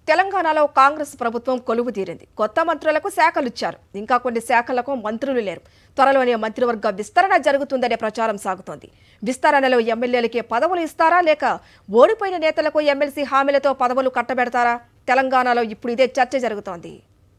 తెలంగాణలో కాంగ్రెస్ ప్రభుత్వం కొలువు తీరింది కొత్త మంత్రులకు శాఖలు ఇచ్చారు ఇంకా కొన్ని శాఖలకు మంత్రులు లేరు త్వరలోనే మంత్రివర్గ విస్తరణ జరుగుతుందనే ప్రచారం సాగుతోంది విస్తరణలో ఎమ్మెల్యేలకి పదవులు ఇస్తారా లేక ఓడిపోయిన నేతలకు ఎమ్మెల్సీ హామీలతో పదవులు కట్టబెడతారా తెలంగాణలో ఇప్పుడు ఇదే చర్చ జరుగుతోంది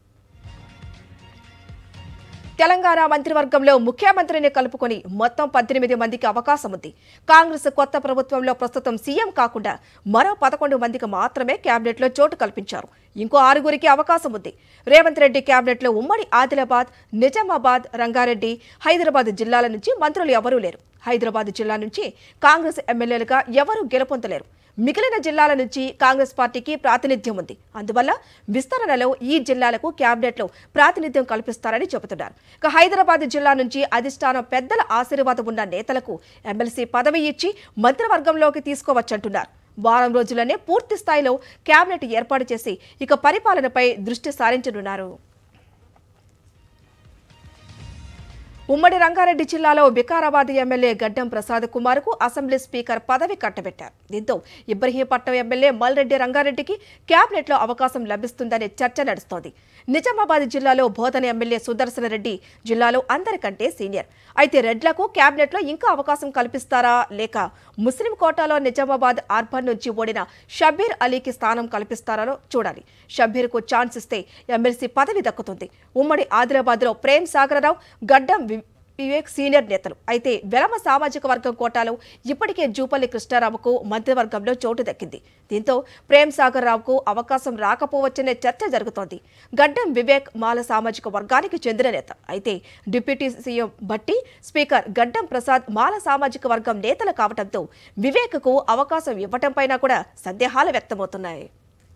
తెలంగాణ మంత్రివర్గంలో ముఖ్యమంత్రిని కలుపుకొని మొత్తం పద్దెనిమిది మందికి అవకాశం ఉంది కాంగ్రెస్ కొత్త ప్రభుత్వంలో ప్రస్తుతం సీఎం కాకుండా మరో పదకొండు మందికి మాత్రమే కేబినెట్లో చోటు కల్పించారు ఇంకో ఆరుగురికి అవకాశం ఉంది రేవంత్ రెడ్డి కేబినెట్లో ఉమ్మడి ఆదిలాబాద్ నిజామాబాద్ రంగారెడ్డి హైదరాబాద్ జిల్లాల నుంచి మంత్రులు ఎవరూ లేరు హైదరాబాద్ జిల్లా నుంచి కాంగ్రెస్ ఎమ్మెల్యేలుగా ఎవరూ గెలుపొందలేరు మిగిలిన జిల్లాల నుంచి కాంగ్రెస్ పార్టీకి ప్రాతినిధ్యం ఉంది అందువల్ల విస్తరణలో ఈ జిల్లాలకు క్యాబినెట్లో ప్రాతినిధ్యం కల్పిస్తారని చెబుతున్నారు ఇక హైదరాబాద్ జిల్లా నుంచి అధిష్టానం పెద్దల ఆశీర్వాదం ఉన్న నేతలకు ఎమ్మెల్సీ పదవి ఇచ్చి మంత్రివర్గంలోకి తీసుకోవచ్చంటున్నారు వారం రోజుల్లోనే పూర్తి స్థాయిలో క్యాబినెట్ ఏర్పాటు చేసి ఇక పరిపాలనపై దృష్టి సారించనున్నారు ఉమ్మడి రంగారెడ్డి జిల్లాలో వికారాబాద్ ఎమ్మెల్యే గడ్డం ప్రసాద్ కుమార్ కు అసెంబ్లీ స్పీకర్ పదవి కట్టబెట్టారు దీంతో ఇబ్రహీంపట్నం ఎమ్మెల్యే మల్రెడ్డి రంగారెడ్డికి కేబినెట్ లో అవకాశం లభిస్తుందనే చర్చ నడుస్తోంది నిజామాబాద్ జిల్లాలో బోధన ఎమ్మెల్యే సుదర్శన రెడ్డి జిల్లాలో అందరికంటే సీనియర్ అయితే రెడ్లకు కేబినెట్ లో ఇంకా అవకాశం కల్పిస్తారా లేక ముస్లిం కోటాలో నిజామాబాద్ అర్బన్ నుంచి ఓడిన షబ్బీర్ అలీకి స్థానం కల్పిస్తారో చూడాలి షబ్బీర్ కు ఛాన్స్ ఇస్తే ఎమ్మెల్సీ పదవి దక్కుతుంది ఉమ్మడి ఆదిలాబాద్ లో ప్రేమ్ సాగరరావు గడ్డం వి- వివేక్ సీనియర్ నేతలు అయితే వెలమ సామాజిక వర్గం కోటాలో ఇప్పటికే జూపల్లి కృష్ణారావుకు మంత్రివర్గంలో చోటు దక్కింది దీంతో ప్రేమ్ సాగర్ రావుకు అవకాశం రాకపోవచ్చనే చర్చ జరుగుతోంది గడ్డం వివేక్ మాల సామాజిక వర్గానికి చెందిన నేత అయితే డిప్యూటీ సీఎం బట్టి స్పీకర్ గడ్డం ప్రసాద్ మాల సామాజిక వర్గం నేతలు కావడంతో వివేక్కు అవకాశం ఇవ్వటంపైన కూడా సందేహాలు వ్యక్తమవుతున్నాయి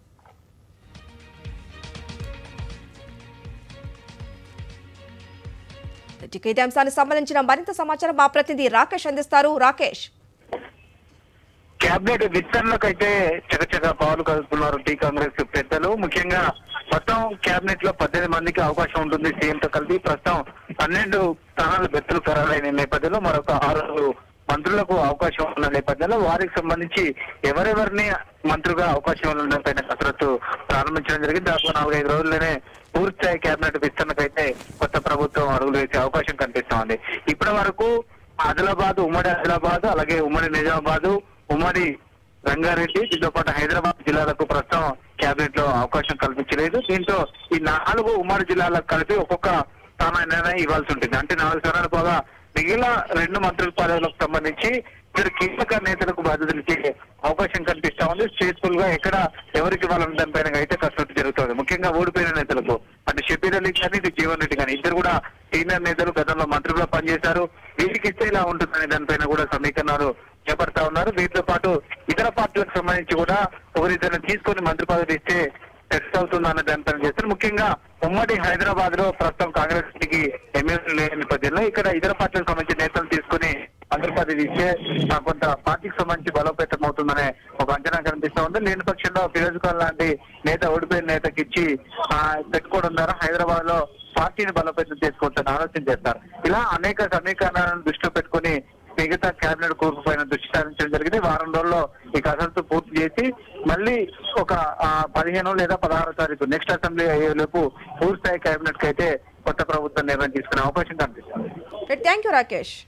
ఇక ఇదే అంశానికి సంబంధించిన మరింత సమాచారం మా ప్రతినిధి రాకేష్ అందిస్తారు రాకేష్ కేబినెట్ విస్తరణకైతే చకచక పాలు కలుపుతున్నారు టీ కాంగ్రెస్ పెద్దలు ముఖ్యంగా మొత్తం కేబినెట్ లో పద్దెనిమిది మందికి అవకాశం ఉంటుంది సీఎం తో కలిపి ప్రస్తుతం పన్నెండు స్థానాలు బెత్తలు ఖరారైన నేపథ్యంలో మరొక ఆరు మంత్రులకు అవకాశం ఉన్న నేపథ్యంలో వారికి సంబంధించి ఎవరెవరిని మంత్రులుగా అవకాశం ఉన్న పైన కసరత్తు ప్రారంభించడం జరిగింది దాదాపు నాలుగైదు రోజుల్లోనే పూర్తిస్థాయి కేబినెట్ విస్తరణకైతే కొత్త ప్రభుత్వం అడుగులు వేసే అవకాశం కనిపిస్తా ఉంది ఇప్పటి వరకు ఆదిలాబాద్ ఉమ్మడి ఆదిలాబాద్ అలాగే ఉమ్మడి నిజామాబాద్ ఉమ్మడి రంగారెడ్డి దీంతో పాటు హైదరాబాద్ జిల్లాలకు ప్రస్తుతం కేబినెట్ లో అవకాశం కల్పించలేదు దీంతో ఈ నాలుగు ఉమ్మడి జిల్లాలకు కలిపి ఒక్కొక్క స్థానాన్ని ఇవ్వాల్సి ఉంటుంది అంటే నాలుగు స్థానాలు పోగా మిగిలిన రెండు మంత్రుల పదవులకు సంబంధించి ఇద్దరు కీలక నేతలకు బాధ్యతలు ఇచ్చే అవకాశం కనిపిస్తా ఉంది స్టేట్ఫుల్ గా ఎక్కడ ఎవరికి ఇవ్వాలన్న దానిపైన అయితే కసరత్తు జరుగుతుంది ముఖ్యంగా ఓడిపోయిన నేతలకు అంటే షబీర్ అలీ కానీ ఇటు జీవన్ రెడ్డి కానీ ఇద్దరు కూడా సీనియర్ నేతలు గతంలో మంత్రులుగా పనిచేశారు వీరికి ఇస్తే ఇలా ఉంటుందనే దానిపైన కూడా సమీకరణాలు చేపడతా ఉన్నారు వీటితో పాటు ఇతర పార్టీలకు సంబంధించి కూడా ఒకరిద్దరిని తీసుకొని మంత్రి పదవి ఇస్తే సెట్ అవుతుంది అన్న దానిపైన చేస్తారు ముఖ్యంగా ఉమ్మడి హైదరాబాద్ లో ప్రస్తుతం కాంగ్రెస్ పార్టీకి ఎమ్మెల్యేలు లేని నేపథ్యంలో ఇక్కడ ఇతర పార్టీలకు సంబంధించిన నేతలు తీసుకుని మంత్రి పదవి ఇస్తే ఆ, కొంత పార్టీకి సంబంధించి బలోపేతం అవుతుందనే ఒక అంచనా కనిపిస్తా ఉంది లేని పక్షంలో ఫిరోజ్ ఖాన్ లాంటి నేత ఓడిపోయిన నేతకి ఇచ్చి ఆ, పెట్టుకోవడం ద్వారా హైదరాబాద్ లో పార్టీని బలోపేతం చేసుకోవచ్చని ఆలోచన చేస్తారు ఇలా అనేక సమీకరణాలను దృష్టిలో పెట్టుకుని మిగతా కేబినెట్ కూరుకుపోయిన దృష్టి సారించడం జరిగింది వారం రోజుల్లో ఈ కసరత్తు పూర్తి చేసి మళ్ళీ ఒక ఆ, పదిహేను లేదా పదహారో తారీఖు నెక్స్ట్ అసెంబ్లీ అయ్యేలోపు పూర్తి స్థాయి కేబినెట్ కి అయితే కొత్త ప్రభుత్వం నిర్ణయం తీసుకునే అవకాశం కనిపిస్తుంది థ్యాంక్ యూ రాకేష్